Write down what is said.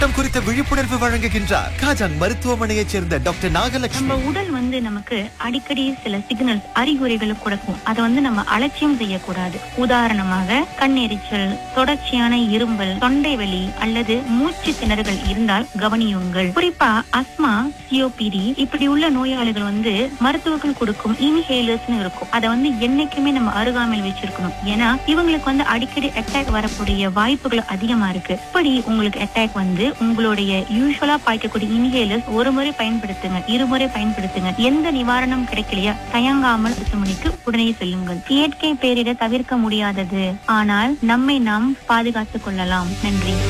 சட்டம் குறித்த விழிப்புணர்வு வழங்குகின்றார் காஜாங் மருத்துவமனையைச் சேர்ந்த டாக்டர் நம்ம நாகலட்சுமி உடல் வந்து நமக்கு அடிக்கடி சில சிக்னல்ஸ் அறிகுறிகளை கொடுக்கும் அதை வந்து நம்ம அலட்சியம் செய்யக்கூடாது உதாரணமாக கண்ணெரிச்சல் தொடர்ச்சியான இரும்பல் தொண்டை வலி அல்லது மூச்சு திணறுகள் இருந்தால் கவனியுங்கள் குறிப்பா அஸ்மா சிஓபிடி இப்படி உள்ள நோயாளிகள் வந்து மருத்துவர்கள் கொடுக்கும் இன்ஹேலர்ஸ்னு இருக்கும் அதை வந்து என்னைக்குமே நம்ம அருகாமையில் வச்சிருக்கணும் ஏன்னா இவங்களுக்கு வந்து அடிக்கடி அட்டாக் வரக்கூடிய வாய்ப்புகள் அதிகமா இருக்கு இப்படி உங்களுக்கு அட்டாக் வந்து உங்களுடைய யூஸ்வலா பாய்க்கக்கூடிய இன்ஹேலர்ஸ் ஒரு முறை பயன்படுத்துங்க இருமுறை பயன்படுத்துங்க எந்த நிவாரணம் கிடைக்கலையா தயங்காமல் மருத்துவமனைக்கு உடனே செல்லுங்கள் இயற்கை பேரிட தவிர்க்க முடியாதது ஆனால் நம்மை நாம் பாதுகாத்துக் கொள்ளலாம் நன்றி